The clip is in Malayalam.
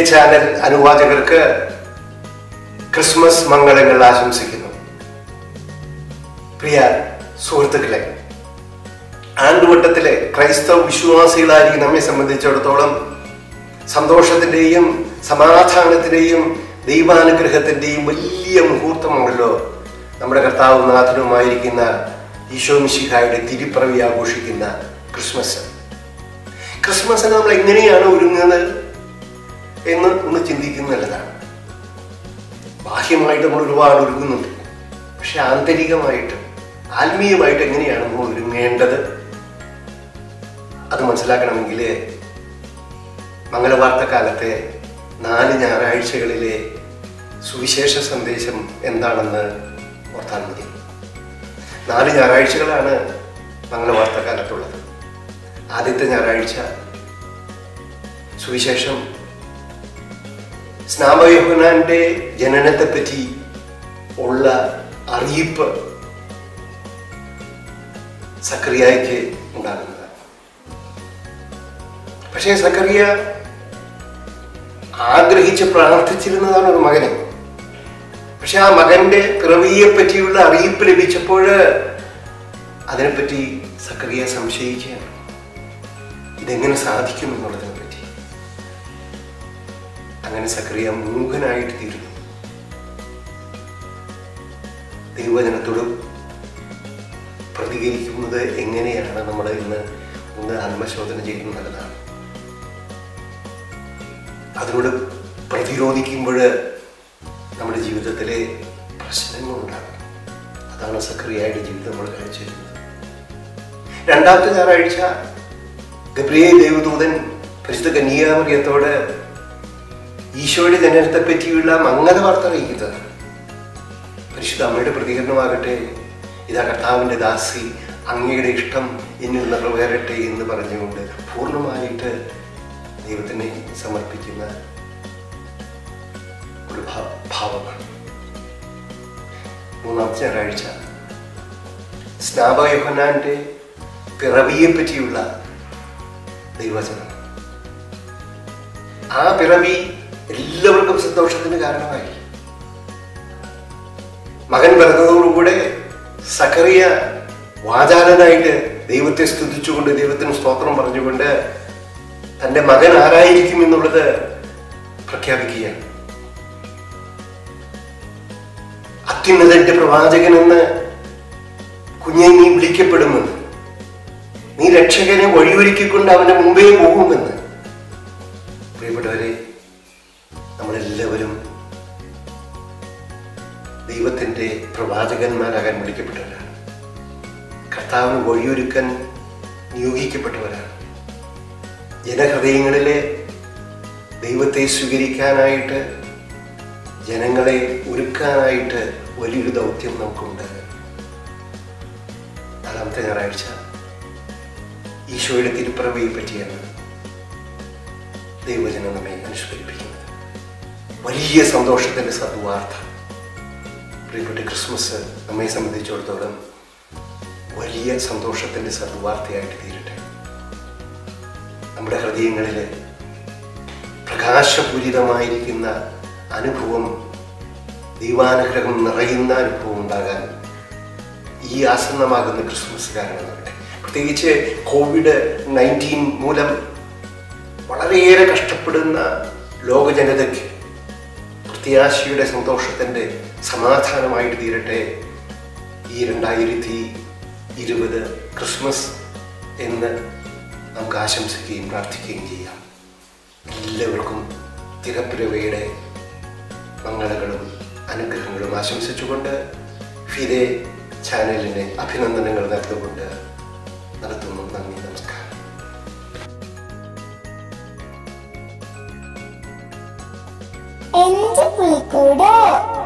ചാനൽ അനുവാചകർക്ക് ക്രിസ്മസ് മംഗളങ്ങൾ ആശംസിക്കുന്നു പ്രിയ സുഹൃത്തുക്കളെ ആണ്ടുവട്ടത്തിലെ ക്രൈസ്തവ വിശ്വാസികളായിരിക്കും നമ്മെ സംബന്ധിച്ചിടത്തോളം സന്തോഷത്തിന്റെയും സമാധാനത്തിന്റെയും ദൈവാനുഗ്രഹത്തിന്റെയും വലിയ മുഹൂർത്തമാണല്ലോ നമ്മുടെ കർത്താവും നാഥനുമായിരിക്കുന്ന ഈശോ മിശിഹായുടെ തിരുപ്പിറവി ആഘോഷിക്കുന്ന ക്രിസ്മസ് ക്രിസ്മസിന് നമ്മൾ എങ്ങനെയാണ് ഒരുങ്ങുന്നത് എന്ന് ഒന്ന് ചിന്തിക്കുന്നത് നല്ലതാണ് ബാഹ്യമായിട്ട് നമ്മൾ ഒരുപാട് ഒരുങ്ങുന്നുണ്ട് പക്ഷെ ആന്തരികമായിട്ട് ആത്മീയമായിട്ട് എങ്ങനെയാണ് നമ്മൾ ഒരുങ്ങേണ്ടത് അത് മനസ്സിലാക്കണമെങ്കിൽ മംഗളവാർത്ത കാലത്തെ നാല് ഞായറാഴ്ചകളിലെ സുവിശേഷ സന്ദേശം എന്താണെന്ന് ഓർത്താൽ മതി നാല് ഞായറാഴ്ചകളാണ് മംഗളവാർത്ത കാലത്തുള്ളത് ആദ്യത്തെ ഞായറാഴ്ച സുവിശേഷം സ്നാമയോഹനാന്റെ ജനനത്തെപ്പറ്റി ഉള്ള അറിയിപ്പ് സക്രിയയ്ക്ക് ഉണ്ടാകുന്നത് പക്ഷേ സക്കറിയ ആഗ്രഹിച്ച് പ്രാർത്ഥിച്ചിരുന്നതാണ് ഒരു മകനെ പക്ഷെ ആ മകന്റെ പിറവിയെ പറ്റിയുള്ള അറിയിപ്പ് ലഭിച്ചപ്പോൾ അതിനെപ്പറ്റി സക്കറിയ സംശയിക്കുകയാണ് ഇതെങ്ങനെ സാധിക്കും എന്നുള്ളതിനെ പറ്റി അങ്ങനെ സക്രിയ മൂകനായിട്ട് തീരുന്നു ദൈവജനത്തോടും പ്രതികരിക്കുന്നത് എങ്ങനെയാണ് നമ്മൾ ഇന്ന് ഒന്ന് ആത്മശോധന ചെയ്യുന്നത് നല്ലതാണ് അതിനോട് പ്രതിരോധിക്കുമ്പോൾ നമ്മുടെ ജീവിതത്തിലെ പ്രശ്നങ്ങളുണ്ടാകും അതാണ് സക്രിയയുടെ ജീവിതം നമ്മൾ കാണിച്ചിരുന്നത് രണ്ടാമത്തെ ഞായറാഴ്ച ഗബ്രിയെ ദേവദൂതൻ പരിശുദ്ധ കന്യാമറിയത്തോട് ഈശോയുടെ ജനനത്തെ പറ്റിയുള്ള മംഗള വാർത്ത അറിയിക്കുന്നത് പരിശുദ്ധ അമ്മയുടെ പ്രതികരണമാകട്ടെ ഇതാ കർത്താവിൻ്റെ ദാസി അങ്ങയുടെ ഇഷ്ടം എന്നിൽ നിറവേറട്ടെ എന്ന് പറഞ്ഞുകൊണ്ട് പൂർണ്ണമായിട്ട് ദൈവത്തിനെ സമർപ്പിക്കുന്ന ഒരു ഭാ- ഭാവമാണ് മൂന്നാമത്തെ ഞായറാഴ്ച സ്നാപയോഹനാന്റെ പിറവിയെ പറ്റിയുള്ള ദൈവചനം ആ പിറവി എല്ലാവർക്കും സന്തോഷത്തിന് കാരണമായി മകൻ പിറന്നതോടുകൂടെ സക്കറിയ വാചാലനായിട്ട് ദൈവത്തെ സ്തുതിച്ചുകൊണ്ട് ദൈവത്തിന് സ്തോത്രം പറഞ്ഞുകൊണ്ട് തന്റെ മകൻ ആരായിരിക്കും എന്നുള്ളത് പ്രഖ്യാപിക്കുകയാണ് അത്യുന്നതന്റെ പ്രവാചകൻ എന്ന് കുഞ്ഞെ നീ വിളിക്കപ്പെടുമെന്ന് നീ രക്ഷകനെ വഴിയൊരുക്കിക്കൊണ്ട് അവന്റെ മുമ്പേ പോകുമെന്ന് പ്രിയപ്പെട്ടവരെ നമ്മളെല്ലാവരും ദൈവത്തിന്റെ പ്രവാചകന്മാരാകാൻ വിളിക്കപ്പെട്ടവരാണ് കർത്താവിന് വഴിയൊരുക്കാൻ നിയോഗിക്കപ്പെട്ടവരാണ് ജനഹൃദയങ്ങളിലെ ദൈവത്തെ സ്വീകരിക്കാനായിട്ട് ജനങ്ങളെ ഒരുക്കാനായിട്ട് വലിയൊരു ദൗത്യം നമുക്കുണ്ട് നാലാമത്തെ ഞായറാഴ്ച ഈശോയുടെ തിരുപ്പിറവിയെ പറ്റിയാണ് ദൈവജനം നമ്മെ അനുസ്മരിപ്പിക്കുന്നത് വലിയ സന്തോഷത്തിന്റെ സദ്വാർത്ത പ്രിയപ്പെട്ട ക്രിസ്മസ് നമ്മെ സംബന്ധിച്ചിടത്തോളം വലിയ സന്തോഷത്തിന്റെ സദ്വാർത്തയായിട്ട് തീരട്ടെ നമ്മുടെ ഹൃദയങ്ങളിൽ പ്രകാശപൂരിതമായിരിക്കുന്ന അനുഭവം ദൈവാനുഗ്രഹം നിറയുന്ന അനുഭവം ഉണ്ടാകാൻ ഈ ആസന്നമാകുന്ന ക്രിസ്മസ് കാരണമാകട്ടെ പ്രത്യേകിച്ച് കോവിഡ് നയൻറ്റീൻ മൂലം വളരെയേറെ കഷ്ടപ്പെടുന്ന ലോക ജനതയ്ക്ക് പ്രത്യാശയുടെ സന്തോഷത്തിൻ്റെ സമാധാനമായിട്ട് തീരട്ടെ ഈ രണ്ടായിരത്തി ഇരുപത് ക്രിസ്മസ് എന്ന് നമുക്ക് ആശംസിക്കുകയും പ്രാർത്ഥിക്കുകയും ചെയ്യാം എല്ലാവർക്കും തിരപ്പിരവയുടെ മംഗളങ്ങളും അനുഗ്രഹങ്ങളും ആശംസിച്ചുകൊണ്ട് ഫിദെ ചാനലിനെ അഭിനന്ദനങ്ങൾ നൽകുകൊണ്ട് നടത്തുന്നു നന്ദി നമസ്കാരം എന്റെ പുൽക്കൂട്